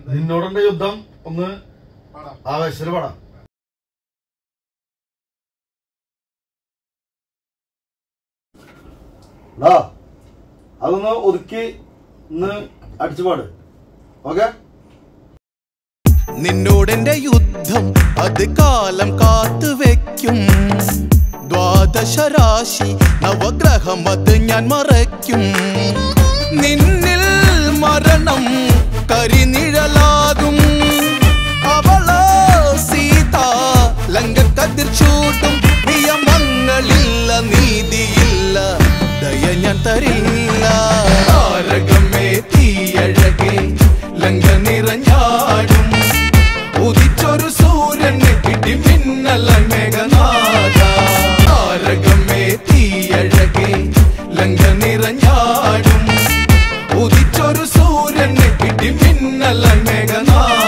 നിന്നോടുള്ള യുദ്ധം ഒന്ന് പാടാം ആവേശത്തിൽ പാടാം ഡാ അതൊന്ന് ഒതുക്കി ഇന്ന് അടിച്ചു പാട് ഓക്കെ നിന്നോടെന്റെ യുദ്ധം അത് കാലം കാത്തു വെക്കും ദ്വാദശ രാശി നവഗ്രഹം അത് ഞാൻ മറയ്ക്കും നിന്നിൽ മരണം കരിനിഴലാകും അവളോ സീത ലങ്കക്കതിർ ചൂട്ടും നിയമങ്ങളില്ല നീതിയില്ല ദയ ഞാൻ തരില്ല താരകമേ തീയഴകേ ലങ്ക നിറഞ്ഞാടും ഉദിച്ചൊരു സൂര്യന് കിട്ടി മിന്നല മേഘനാഥ താരകമേ തീയഴകേ ലങ്ക നിറഞ്ഞാടും ഉദിച്ചൊരു സൂര്യന് കിട്ടി മിന്നല മേഘനാഥ